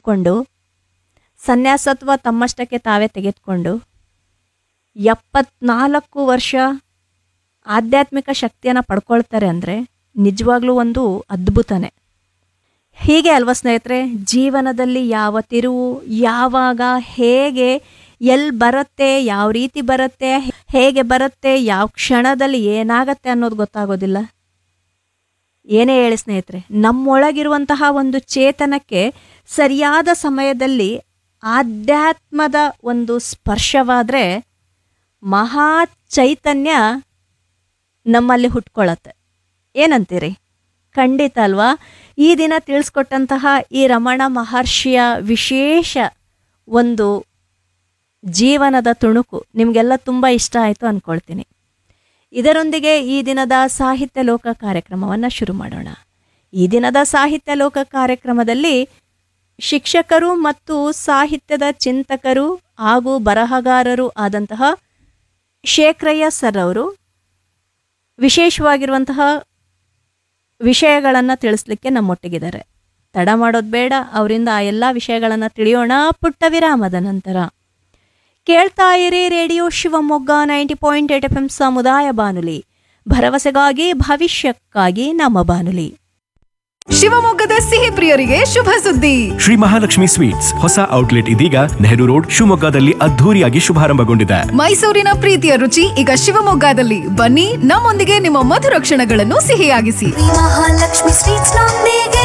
ತಿಳ್ಕೊಂಡು ಸನ್ಯಾಸತ್ವ ತಮ್ಮಷ್ಟಕ್ಕೆ ತಾವೇ ತೆಗೆದುಕೊಂಡು ಎಪ್ಪತ್ನಾಲ್ಕು ವರ್ಷ ಆಧ್ಯಾತ್ಮಿಕ ಶಕ್ತಿಯನ್ನು ಪಡ್ಕೊಳ್ತಾರೆ ಅಂದರೆ ನಿಜವಾಗ್ಲೂ ಒಂದು ಅದ್ಭುತನೇ ಹೀಗೆ ಅಲ್ವಾ ಸ್ನೇಹಿತರೆ ಜೀವನದಲ್ಲಿ ಯಾವ ತಿರುವು ಯಾವಾಗ ಹೇಗೆ ಎಲ್ಲಿ ಬರುತ್ತೆ ಯಾವ ರೀತಿ ಬರುತ್ತೆ ಹೇಗೆ ಬರುತ್ತೆ ಯಾವ ಕ್ಷಣದಲ್ಲಿ ಏನಾಗತ್ತೆ ಅನ್ನೋದು ಗೊತ್ತಾಗೋದಿಲ್ಲ ಏನೇ ಹೇಳಿ ಸ್ನೇಹಿತರೆ ನಮ್ಮೊಳಗಿರುವಂತಹ ಒಂದು ಚೇತನಕ್ಕೆ ಸರಿಯಾದ ಸಮಯದಲ್ಲಿ ಆಧ್ಯಾತ್ಮದ ಒಂದು ಸ್ಪರ್ಶವಾದರೆ ಮಹಾ ಚೈತನ್ಯ ನಮ್ಮಲ್ಲಿ ಹುಟ್ಕೊಳ್ಳತ್ತೆ ಏನಂತೀರಿ ಖಂಡಿತ ಅಲ್ವಾ ಈ ದಿನ ತಿಳಿಸ್ಕೊಟ್ಟಂತಹ ಈ ರಮಣ ಮಹರ್ಷಿಯ ವಿಶೇಷ ಒಂದು ಜೀವನದ ತುಣುಕು ನಿಮಗೆಲ್ಲ ತುಂಬ ಇಷ್ಟ ಆಯಿತು ಅಂದ್ಕೊಳ್ತೀನಿ ಇದರೊಂದಿಗೆ ಈ ದಿನದ ಸಾಹಿತ್ಯ ಲೋಕ ಕಾರ್ಯಕ್ರಮವನ್ನು ಶುರು ಮಾಡೋಣ ಈ ದಿನದ ಸಾಹಿತ್ಯ ಲೋಕ ಕಾರ್ಯಕ್ರಮದಲ್ಲಿ ಶಿಕ್ಷಕರು ಮತ್ತು ಸಾಹಿತ್ಯದ ಚಿಂತಕರು ಹಾಗೂ ಬರಹಗಾರರು ಆದಂತಹ ಶೇಖರಯ್ಯ ಸರ್ ಅವರು ವಿಶೇಷವಾಗಿರುವಂತಹ ವಿಷಯಗಳನ್ನು ತಿಳಿಸ್ಲಿಕ್ಕೆ ನಮ್ಮೊಟ್ಟಿಗಿದ್ದಾರೆ ತಡ ಮಾಡೋದು ಬೇಡ ಅವರಿಂದ ಆ ಎಲ್ಲ ವಿಷಯಗಳನ್ನು ತಿಳಿಯೋಣ ಪುಟ್ಟ ವಿರಾಮದ ನಂತರ ಕೇಳ್ತಾ ಇರಿ radio Shivamogga ninety point eight F M ಸಮುದಾಯ ಬಾನುಲಿ ಭರವಸೆಗಾಗಿ ಭವಿಷ್ಯಕ್ಕಾಗಿ ನಮ್ಮ ಬಾನುಲಿ ಶಿವಮೊಗ್ಗದ ಸಿಹಿ ಪ್ರಿಯರಿಗೆ ಶುಭ ಸುದ್ದಿ ಶ್ರೀ ಮಹಾಲಕ್ಷ್ಮಿ ಸ್ವೀಟ್ಸ್ ಹೊಸ ಔಟ್ಲೆಟ್ ಇದೀಗ ನೆಹರು ರೋಡ್ ಶಿವಮೊಗ್ಗದಲ್ಲಿ ಅದ್ಧೂರಿಯಾಗಿ ಶುಭಾರಂಭಗೊಂಡಿದೆ ಮೈಸೂರಿನ ಪ್ರೀತಿಯ ರುಚಿ ಈಗ ಶಿವಮೊಗ್ಗದಲ್ಲಿ ಬನ್ನಿ ನಮ್ಮೊಂದಿಗೆ ನಿಮ್ಮ ಮಧುರ ಕ್ಷಣಗಳನ್ನು ಸಿಹಿಯಾಗಿಸಿ ಮಹಾಲಕ್ಷ್ಮಿ ಸ್ವೀಟ್ಸ್ ನೊಂದಿಗೆ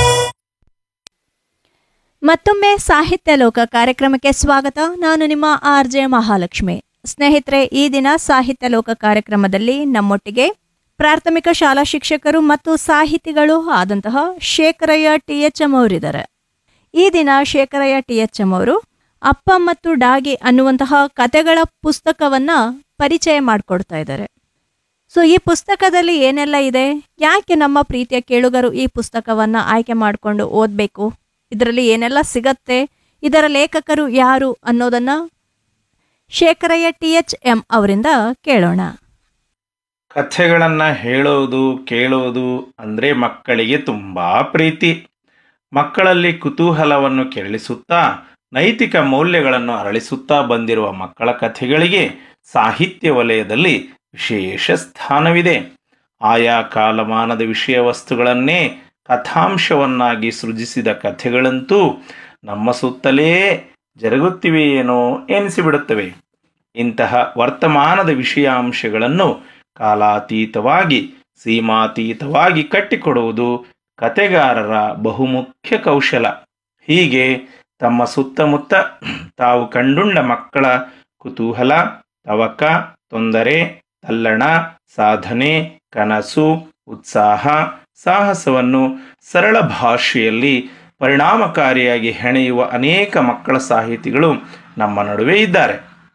ಮತ್ತೊಮ್ಮೆ ಸಾಹಿತ್ಯ ಲೋಕ ಕಾರ್ಯಕ್ರಮಕ್ಕೆ ಸ್ವಾಗತ ನಾನು ನಿಮ್ಮ ಆರ್ ಜೆ ಮಹಾಲಕ್ಷ್ಮಿ ಸ್ನೇಹಿತರೆ ಈ ದಿನ ಸಾಹಿತ್ಯ ಲೋಕ ಕಾರ್ಯಕ್ರಮದಲ್ಲಿ ನಮ್ಮೊಟ್ಟಿಗೆ ಪ್ರಾಥಮಿಕ ಶಾಲಾ ಶಿಕ್ಷಕರು ಮತ್ತು ಸಾಹಿತಿಗಳು ಆದಂತಹ ಶೇಖರಯ್ಯ ಟಿ ಎಚ್ ಎಂ ಅವರಿದ್ದಾರೆ ಈ ದಿನ ಶೇಖರಯ್ಯ ಟಿ ಎಚ್ ಎಂ ಅವರು ಅಪ್ಪ ಮತ್ತು ಡಾಗಿ ಅನ್ನುವಂತಹ ಕತೆಗಳ ಪುಸ್ತಕವನ್ನ ಪರಿಚಯ ಮಾಡಿಕೊಡ್ತಾ ಇದ್ದಾರೆ ಸೊ ಈ ಪುಸ್ತಕದಲ್ಲಿ ಏನೆಲ್ಲ ಇದೆ ಯಾಕೆ ನಮ್ಮ ಪ್ರೀತಿಯ ಕೇಳುಗರು ಈ ಪುಸ್ತಕವನ್ನ ಆಯ್ಕೆ ಮಾಡಿಕೊಂಡು ಓದಬೇಕು ಇದರಲ್ಲಿ ಏನೆಲ್ಲ ಸಿಗತ್ತೆ ಇದರ ಲೇಖಕರು ಯಾರು ಅನ್ನೋದನ್ನ ಶೇಖರಯ್ಯ ಟಿ ಎಚ್ ಎಂ ಅವರಿಂದ ಕೇಳೋಣ ಕಥೆಗಳನ್ನು ಹೇಳೋದು ಕೇಳೋದು ಅಂದರೆ ಮಕ್ಕಳಿಗೆ ತುಂಬ ಪ್ರೀತಿ ಮಕ್ಕಳಲ್ಲಿ ಕುತೂಹಲವನ್ನು ಕೆರಳಿಸುತ್ತಾ ನೈತಿಕ ಮೌಲ್ಯಗಳನ್ನು ಅರಳಿಸುತ್ತಾ ಬಂದಿರುವ ಮಕ್ಕಳ ಕಥೆಗಳಿಗೆ ಸಾಹಿತ್ಯ ವಲಯದಲ್ಲಿ ವಿಶೇಷ ಸ್ಥಾನವಿದೆ ಆಯಾ ಕಾಲಮಾನದ ವಿಷಯ ವಸ್ತುಗಳನ್ನೇ ಕಥಾಂಶವನ್ನಾಗಿ ಸೃಜಿಸಿದ ಕಥೆಗಳಂತೂ ನಮ್ಮ ಸುತ್ತಲೇ ಜರುಗುತ್ತಿವೆಯೇನೋ ಎನಿಸಿಬಿಡುತ್ತವೆ ಇಂತಹ ವರ್ತಮಾನದ ವಿಷಯಾಂಶಗಳನ್ನು ಕಾಲಾತೀತವಾಗಿ ಸೀಮಾತೀತವಾಗಿ ಕಟ್ಟಿಕೊಡುವುದು ಕತೆಗಾರರ ಬಹುಮುಖ್ಯ ಕೌಶಲ ಹೀಗೆ ತಮ್ಮ ಸುತ್ತಮುತ್ತ ತಾವು ಕಂಡುಂಡ ಮಕ್ಕಳ ಕುತೂಹಲ ತವಕ ತೊಂದರೆ ತಲ್ಲಣ ಸಾಧನೆ ಕನಸು ಉತ್ಸಾಹ ಸಾಹಸವನ್ನು ಸರಳ ಭಾಷೆಯಲ್ಲಿ ಪರಿಣಾಮಕಾರಿಯಾಗಿ ಹೆಣೆಯುವ ಅನೇಕ ಮಕ್ಕಳ ಸಾಹಿತಿಗಳು ನಮ್ಮ ನಡುವೆ ಇದ್ದಾರೆ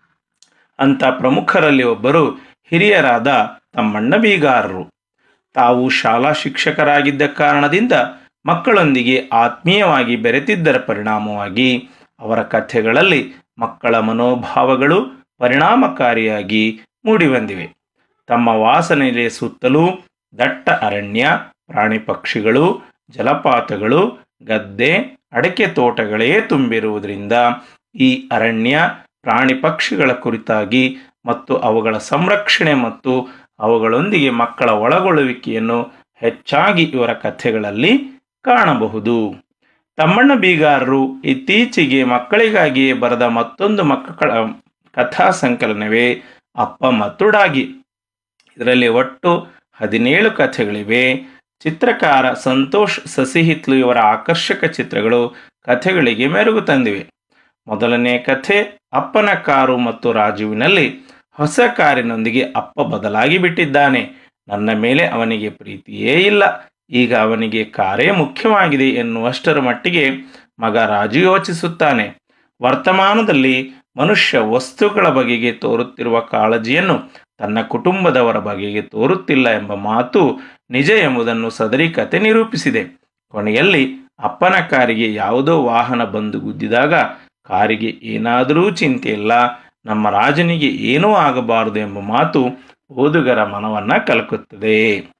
ಅಂಥ ಪ್ರಮುಖರಲ್ಲಿ ಒಬ್ಬರು ಹಿರಿಯರಾದ ತಮ್ಮಣ್ಣ ಬೀಗಾರರು ತಾವು ಶಾಲಾ ಶಿಕ್ಷಕರಾಗಿದ್ದ ಕಾರಣದಿಂದ ಮಕ್ಕಳೊಂದಿಗೆ ಆತ್ಮೀಯವಾಗಿ ಬೆರೆತಿದ್ದರ ಪರಿಣಾಮವಾಗಿ ಅವರ ಕಥೆಗಳಲ್ಲಿ ಮಕ್ಕಳ ಮನೋಭಾವಗಳು ಪರಿಣಾಮಕಾರಿಯಾಗಿ ಮೂಡಿಬಂದಿವೆ ತಮ್ಮ ವಾಸನೆಯ ಸುತ್ತಲೂ ದಟ್ಟ ಅರಣ್ಯ ಪ್ರಾಣಿ ಪಕ್ಷಿಗಳು ಜಲಪಾತಗಳು ಗದ್ದೆ ಅಡಕೆ ತೋಟಗಳೇ ತುಂಬಿರುವುದರಿಂದ ಈ ಅರಣ್ಯ ಪ್ರಾಣಿ ಪಕ್ಷಿಗಳ ಕುರಿತಾಗಿ ಮತ್ತು ಅವುಗಳ ಸಂರಕ್ಷಣೆ ಮತ್ತು ಅವುಗಳೊಂದಿಗೆ ಮಕ್ಕಳ ಒಳಗೊಳ್ಳುವಿಕೆಯನ್ನು ಹೆಚ್ಚಾಗಿ ಇವರ ಕಥೆಗಳಲ್ಲಿ ಕಾಣಬಹುದು ತಮ್ಮಣ್ಣ ಬೀಗಾರರು ಇತ್ತೀಚೆಗೆ ಮಕ್ಕಳಿಗಾಗಿಯೇ ಬರೆದ ಮತ್ತೊಂದು ಮಕ್ಕಳ ಕಥಾ ಸಂಕಲನವೇ ಅಪ್ಪ ಮತ್ತು ಡಾಗಿ ಇದರಲ್ಲಿ ಒಟ್ಟು ಹದಿನೇಳು ಕಥೆಗಳಿವೆ ಚಿತ್ರಕಾರ ಸಂತೋಷ್ ಸಸಿಹಿತ್ಲು ಇವರ ಆಕರ್ಷಕ ಚಿತ್ರಗಳು ಕಥೆಗಳಿಗೆ ಮೆರುಗು ತಂದಿವೆ ಮೊದಲನೇ ಕಥೆ ಅಪ್ಪನ ಕಾರು ಮತ್ತು ರಾಜುವಿನಲ್ಲಿ ಹೊಸ ಕಾರಿನೊಂದಿಗೆ ಅಪ್ಪ ಬದಲಾಗಿ ಬಿಟ್ಟಿದ್ದಾನೆ ನನ್ನ ಮೇಲೆ ಅವನಿಗೆ ಪ್ರೀತಿಯೇ ಇಲ್ಲ ಈಗ ಅವನಿಗೆ ಕಾರೇ ಮುಖ್ಯವಾಗಿದೆ ಎನ್ನುವಷ್ಟರ ಮಟ್ಟಿಗೆ ಮಗ ರಾಜು ಯೋಚಿಸುತ್ತಾನೆ ವರ್ತಮಾನದಲ್ಲಿ ಮನುಷ್ಯ ವಸ್ತುಗಳ ಬಗೆಗೆ ತೋರುತ್ತಿರುವ ಕಾಳಜಿಯನ್ನು ತನ್ನ ಕುಟುಂಬದವರ ಬಗೆಗೆ ತೋರುತ್ತಿಲ್ಲ ಎಂಬ ಮಾತು ನಿಜ ಎಂಬುದನ್ನು ಸದರಿ ಕತೆ ನಿರೂಪಿಸಿದೆ ಕೊನೆಯಲ್ಲಿ ಅಪ್ಪನ ಕಾರಿಗೆ ಯಾವುದೋ ವಾಹನ ಬಂದು ಗುದ್ದಿದಾಗ ಕಾರಿಗೆ ಏನಾದರೂ ಚಿಂತೆ ಇಲ್ಲ ನಮ್ಮ ರಾಜನಿಗೆ ಏನೂ ಆಗಬಾರದು ಎಂಬ ಮಾತು ಓದುಗರ ಮನವನ್ನ ಕಲಕುತ್ತದೆ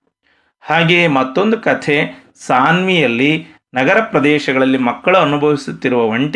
ಹಾಗೆಯೇ ಮತ್ತೊಂದು ಕಥೆ ಸಾನ್ವಿಯಲ್ಲಿ ನಗರ ಪ್ರದೇಶಗಳಲ್ಲಿ ಮಕ್ಕಳು ಅನುಭವಿಸುತ್ತಿರುವ ಒಂಟಿ